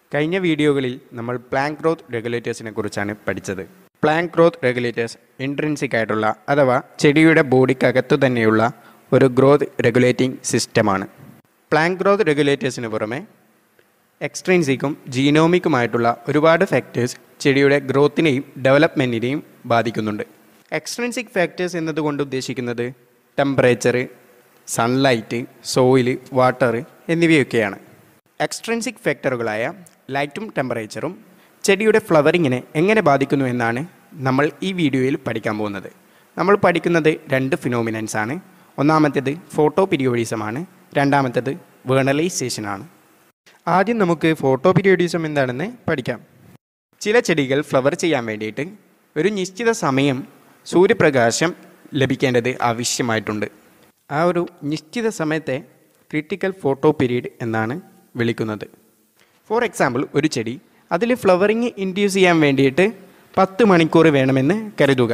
കഴിഞ്ഞ വീഡിയോകളിൽ നമ്മൾ പ്ലാങ്ക് ഗ്രോത്ത് റെഗുലേറ്റേഴ്സിനെ കുറിച്ചാണ് പഠിച്ചത് പ്ലാങ്ക് ഗ്രോത്ത് റെഗുലേറ്റേഴ്സ് ഇൻട്രൻസിക് ആയിട്ടുള്ള അഥവാ ചെടിയുടെ ബോഡിക്കകത്തു തന്നെയുള്ള ഒരു ഗ്രോത്ത് റെഗുലേറ്റിംഗ് സിസ്റ്റമാണ് പ്ലാങ്ക് ഗ്രോത്ത് റെഗുലേറ്റേഴ്സിന് പുറമെ എക്സ്ട്രീൻസിക്കും ജീനോമിക്കുമായിട്ടുള്ള ഒരുപാട് ഫാക്ടേഴ്സ് ചെടിയുടെ ഗ്രോത്തിനെയും ഡെവലപ്മെൻറ്റിനെയും ബാധിക്കുന്നുണ്ട് എക്സ്ട്രീൻസിക് ഫാക്ടേഴ്സ് എന്നതുകൊണ്ട് ഉദ്ദേശിക്കുന്നത് ടെമ്പറേച്ചർ സൺലൈറ്റ് സോയിൽ വാട്ടർ എന്നിവയൊക്കെയാണ് എക്സ്ട്രിൻസിക് ഫാക്ടറുകളായ ലൈറ്റും ടെമ്പറേച്ചറും ചെടിയുടെ ഫ്ലവറിങ്ങിനെ എങ്ങനെ ബാധിക്കുന്നു എന്നാണ് നമ്മൾ ഈ വീഡിയോയിൽ പഠിക്കാൻ പോകുന്നത് നമ്മൾ പഠിക്കുന്നത് രണ്ട് ഫിനോമിനൻസ് ആണ് ഒന്നാമത്തേത് ഫോട്ടോ പിരിയോഡിസമാണ് രണ്ടാമത്തേത് വേണലൈസേഷൻ ആണ് ആദ്യം നമുക്ക് ഫോട്ടോ പിരിയോഡിസം എന്താണെന്ന് പഠിക്കാം ചില ചെടികൾ ഫ്ലവർ ചെയ്യാൻ വേണ്ടിയിട്ട് ഒരു നിശ്ചിത സമയം സൂര്യപ്രകാശം ലഭിക്കേണ്ടത് ആവശ്യമായിട്ടുണ്ട് ആ ഒരു നിശ്ചിത സമയത്തെ ക്രിട്ടിക്കൽ ഫോട്ടോ പീരീഡ് എന്നാണ് വിളിക്കുന്നത് ഫോർ എക്സാമ്പിൾ ഒരു ചെടി അതിൽ ഫ്ലവറിങ് ഇൻഡ്യൂസ് ചെയ്യാൻ വേണ്ടിയിട്ട് പത്ത് മണിക്കൂർ വേണമെന്ന് കരുതുക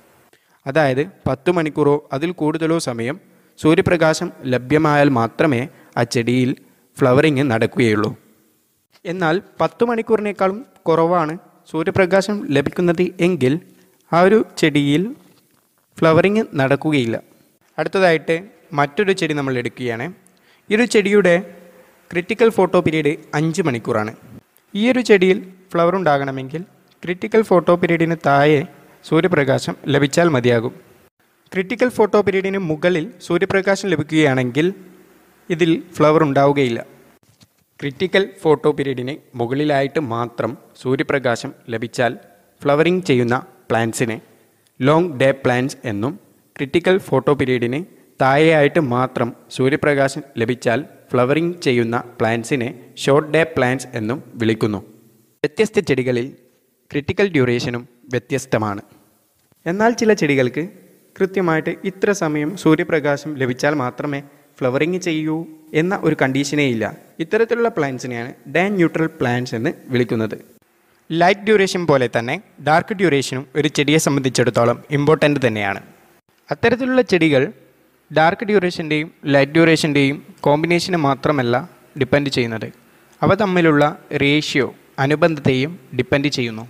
അതായത് പത്ത് മണിക്കൂറോ അതിൽ കൂടുതലോ സമയം സൂര്യപ്രകാശം ലഭ്യമായാൽ മാത്രമേ ആ ചെടിയിൽ ഫ്ലവറിങ് നടക്കുകയുള്ളൂ എന്നാൽ പത്ത് മണിക്കൂറിനേക്കാളും കുറവാണ് സൂര്യപ്രകാശം ലഭിക്കുന്നത് എങ്കിൽ ആ ഒരു ചെടിയിൽ ഫ്ലവറിങ് നടക്കുകയില്ല അടുത്തതായിട്ട് മറ്റൊരു ചെടി നമ്മൾ എടുക്കുകയാണ് ഈ ഒരു ചെടിയുടെ ക്രിട്ടിക്കൽ ഫോട്ടോ പീരീഡ് അഞ്ച് മണിക്കൂറാണ് ഈ ഒരു ചെടിയിൽ ഫ്ലവർ ഉണ്ടാകണമെങ്കിൽ ക്രിട്ടിക്കൽ ഫോട്ടോ പീരീഡിന് താഴെ സൂര്യപ്രകാശം ലഭിച്ചാൽ മതിയാകും ക്രിട്ടിക്കൽ ഫോട്ടോ പീരീഡിന് മുകളിൽ സൂര്യപ്രകാശം ലഭിക്കുകയാണെങ്കിൽ ഇതിൽ ഫ്ലവർ ഉണ്ടാവുകയില്ല ക്രിട്ടിക്കൽ ഫോട്ടോ പീരീഡിന് മുകളിലായിട്ട് മാത്രം സൂര്യപ്രകാശം ലഭിച്ചാൽ ഫ്ലവറിംഗ് ചെയ്യുന്ന പ്ലാന്റ്സിനെ ലോങ് ഡേ പ്ലാന്റ്സ് എന്നും ക്രിട്ടിക്കൽ ഫോട്ടോ പീരീഡിന് താഴെയായിട്ട് മാത്രം സൂര്യപ്രകാശം ലഭിച്ചാൽ ഫ്ലവറിംഗ് ചെയ്യുന്ന പ്ലാന്റ്സിനെ ഷോർട്ട് ഡേ പ്ലാന്റ്സ് എന്നും വിളിക്കുന്നു വ്യത്യസ്ത ചെടികളിൽ ക്രിട്ടിക്കൽ ഡ്യൂറേഷനും വ്യത്യസ്തമാണ് എന്നാൽ ചില ചെടികൾക്ക് കൃത്യമായിട്ട് ഇത്ര സമയം സൂര്യപ്രകാശം ലഭിച്ചാൽ മാത്രമേ ഫ്ലവറിങ് ചെയ്യൂ എന്ന ഒരു കണ്ടീഷനേ ഇല്ല ഇത്തരത്തിലുള്ള പ്ലാന്റ്സിനെയാണ് ഡാൻ ന്യൂട്രൽ പ്ലാന്റ്സ് എന്ന് വിളിക്കുന്നത് ലൈറ്റ് ഡ്യൂറേഷൻ പോലെ തന്നെ ഡാർക്ക് ഡ്യൂറേഷനും ഒരു ചെടിയെ സംബന്ധിച്ചിടത്തോളം ഇമ്പോർട്ടൻ്റ് തന്നെയാണ് അത്തരത്തിലുള്ള ചെടികൾ ഡാർക്ക് ഡ്യൂറേഷൻ്റെയും ലൈറ്റ് ഡ്യൂറേഷൻ്റെയും കോമ്പിനേഷനെ മാത്രമല്ല ഡിപ്പെൻഡ് ചെയ്യുന്നത് അവ തമ്മിലുള്ള റേഷ്യോ അനുബന്ധത്തെയും ഡിപ്പെൻഡ് ചെയ്യുന്നു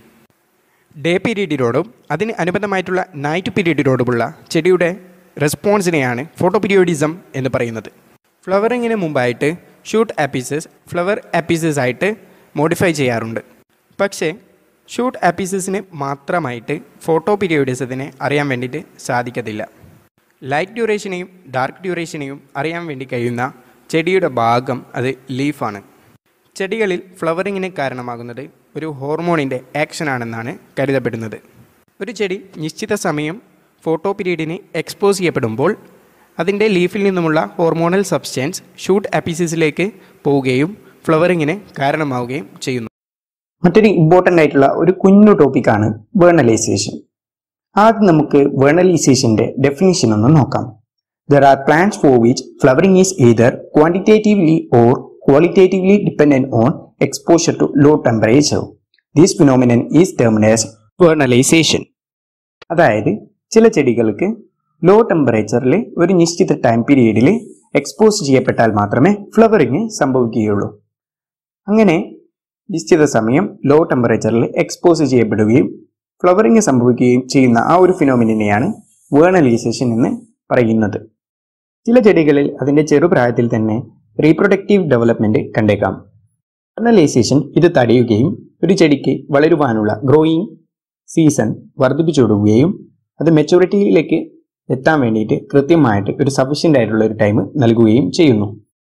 ഡേ പീരീഡിനോടും അതിന് അനുബന്ധമായിട്ടുള്ള നൈറ്റ് പീരീഡിനോടുമുള്ള ചെടിയുടെ റെസ്പോൺസിനെയാണ് ഫോട്ടോ പീരിയോഡിസം എന്ന് പറയുന്നത് ഫ്ലവറിങ്ങിന് മുമ്പായിട്ട് ഷൂട്ട് ആപ്പീസസ് ഫ്ലവർ ആപ്പീസസ് ആയിട്ട് മോഡിഫൈ ചെയ്യാറുണ്ട് പക്ഷേ ഷൂട്ട് ആപ്പീസസിന് മാത്രമായിട്ട് ഫോട്ടോ പീരിയോഡിസത്തിനെ അറിയാൻ വേണ്ടിയിട്ട് സാധിക്കത്തില്ല ലൈറ്റ് ഡ്യൂറേഷനെയും ഡാർക്ക് ഡ്യൂറേഷനെയും അറിയാൻ വേണ്ടി കഴിയുന്ന ചെടിയുടെ ഭാഗം അത് ലീഫാണ് ചെടികളിൽ ഫ്ലവറിങ്ങിന് കാരണമാകുന്നത് ഒരു ഹോർമോണിൻ്റെ ആക്ഷനാണെന്നാണ് കരുതപ്പെടുന്നത് ഒരു ചെടി നിശ്ചിത സമയം ഫോട്ടോ പീരീഡിന് എക്സ്പോസ് ചെയ്യപ്പെടുമ്പോൾ അതിൻ്റെ ലീഫിൽ നിന്നുമുള്ള ഹോർമോണൽ സബ്സ്റ്റൻസ് ഷൂട്ട് ആപ്പീസിസിലേക്ക് പോവുകയും ഫ്ലവറിങ്ങിന് കാരണമാവുകയും ചെയ്യുന്നു മറ്റൊരു ഇമ്പോർട്ടൻ്റ് ആയിട്ടുള്ള ഒരു കുഞ്ഞു ടോപ്പിക്കാണ് വേർണലൈസേഷൻ ആദ്യം നമുക്ക് വേർണലൈസേഷന്റെ ഡെഫിനിഷൻ ഒന്ന് നോക്കാം there are plants for which flowering is either quantitatively or qualitatively dependent on exposure to low temperature. This phenomenon is termed as vernalization. അതായത് ചില ചെടികൾക്ക് ലോ ടെമ്പറേച്ചറിൽ ഒരു നിശ്ചിത ടൈം പീരീഡിൽ എക്സ്പോസ് ചെയ്യപ്പെട്ടാൽ മാത്രമേ ഫ്ലവറിങ് സംഭവിക്കുകയുള്ളൂ അങ്ങനെ നിശ്ചിത സമയം ലോ ടെമ്പറേച്ചറിൽ എക്സ്പോസ് ചെയ്യപ്പെടുകയും ഫ്ലവറിങ് സംഭവിക്കുകയും ചെയ്യുന്ന ആ ഒരു ഫിനോമിനെയാണ് വേർണലൈസേഷൻ എന്ന് പറയുന്നത് ചില ചെടികളിൽ അതിന്റെ ചെറുപ്രായത്തിൽ തന്നെ റീപ്രൊഡക്റ്റീവ് ഡെവലപ്മെന്റ് കണ്ടേക്കാം ഫെർണലൈസേഷൻ ഇത് തടയുകയും ഒരു ചെടിക്ക് വളരുവാനുള്ള ഗ്രോയിങ് സീസൺ വർദ്ധിപ്പിച്ചു കൊടുക്കുകയും അത് മെച്ചൂരിറ്റിയിലേക്ക് എത്താൻ വേണ്ടിയിട്ട് കൃത്യമായിട്ട് ഒരു സഫീഷ്യൻ്റ് ആയിട്ടുള്ള ഒരു ടൈം നൽകുകയും ചെയ്യുന്നു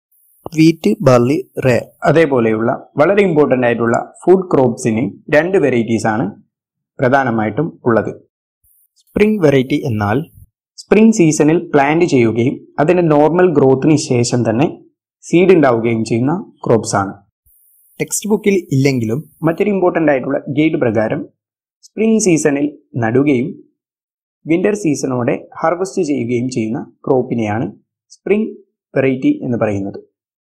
വീറ്റ് ബാർലി റേ അതേപോലെയുള്ള വളരെ ഇമ്പോർട്ടൻ്റ് ആയിട്ടുള്ള ഫുഡ് ക്രോപ്സിന് രണ്ട് വെറൈറ്റീസ് ആണ് പ്രധാനമായിട്ടും ഉള്ളത് സ്പ്രിംഗ് വെറൈറ്റി എന്നാൽ സ്പ്രിംഗ് സീസണിൽ പ്ലാന്റ് ചെയ്യുകയും അതിന്റെ നോർമൽ ഗ്രോത്തിന് ശേഷം തന്നെ സീഡ് ഉണ്ടാവുകയും ചെയ്യുന്ന ക്രോപ്സ് ആണ് ടെക്സ്റ്റ് ബുക്കിൽ ഇല്ലെങ്കിലും മറ്റൊരു ഇമ്പോർട്ടൻ്റ് ആയിട്ടുള്ള ഗൈഡ് പ്രകാരം സ്പ്രിംഗ് സീസണിൽ നടുകയും വിന്റർ സീസണോടെ ഹാർവെസ്റ്റ് ചെയ്യുകയും ചെയ്യുന്ന ക്രോപ്പിനെയാണ് സ്പ്രിംഗ് വെറൈറ്റി എന്ന് പറയുന്നത്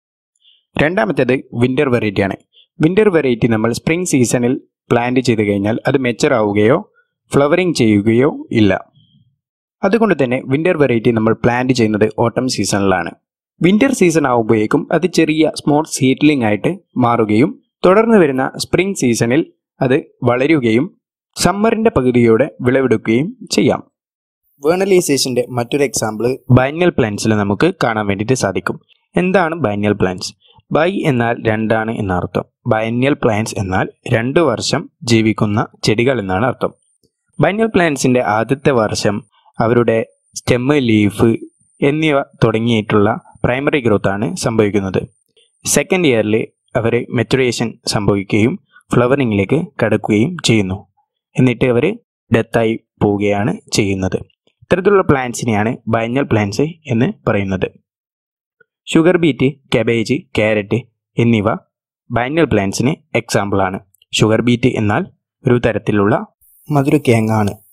രണ്ടാമത്തേത് വിൻ്റർ വെറൈറ്റിയാണ് വിൻ്റർ വെറൈറ്റി നമ്മൾ സ്പ്രിംഗ് സീസണിൽ പ്ലാന്റ് ചെയ്ത് കഴിഞ്ഞാൽ അത് മെച്ചർ ആവുകയോ ഫ്ലവറിങ് ചെയ്യുകയോ ഇല്ല അതുകൊണ്ട് തന്നെ വിൻ്റർ വെറൈറ്റി നമ്മൾ പ്ലാന്റ് ചെയ്യുന്നത് ഓട്ടം സീസണിലാണ് വിൻ്റർ സീസൺ ആകുമ്പോഴേക്കും അത് ചെറിയ സ്മോൾ സീഡ്ലിംഗ് ആയിട്ട് മാറുകയും തുടർന്ന് വരുന്ന സ്പ്രിംഗ് സീസണിൽ അത് വളരുകയും സമ്മറിന്റെ പകുതിയോടെ വിളവെടുക്കുകയും ചെയ്യാം വേണലൈസേഷന്റെ മറ്റൊരു എക്സാമ്പിൾ ബൈനൽ പ്ലാന്റ്സിൽ നമുക്ക് കാണാൻ വേണ്ടിയിട്ട് സാധിക്കും എന്താണ് ബൈനൽ പ്ലാന്റ്സ് ബൈ എന്നാൽ രണ്ടാണ് എന്നർത്ഥം ബൈനൽ പ്ലാന്റ്സ് എന്നാൽ രണ്ട് വർഷം ജീവിക്കുന്ന ചെടികൾ എന്നാണ് അർത്ഥം ബൈനൽ പ്ലാന്റ്സിന്റെ ആദ്യത്തെ വർഷം അവരുടെ സ്റ്റെമ്മ് ലീഫ് എന്നിവ തുടങ്ങിയിട്ടുള്ള പ്രൈമറി ഗ്രോത്ത് ആണ് സംഭവിക്കുന്നത് സെക്കൻഡ് ഇയറിൽ അവർ മെച്ചുറേഷൻ സംഭവിക്കുകയും ഫ്ലവറിങ്ങിലേക്ക് കടക്കുകയും ചെയ്യുന്നു എന്നിട്ട് അവർ ഡെത്തായി പോവുകയാണ് ചെയ്യുന്നത് ഇത്തരത്തിലുള്ള പ്ലാന്റ്സിനെയാണ് ബൈനൽ പ്ലാന്റ്സ് എന്ന് പറയുന്നത് ഷുഗർ ബീറ്റ് കബേജ് ക്യാരറ്റ് എന്നിവ ബൈനൽ പ്ലാന്റ്സിന് എക്സാമ്പിളാണ് ഷുഗർ ബീറ്റ് എന്നാൽ ഒരു തരത്തിലുള്ള മധുരക്കിഴങ്ങാണ്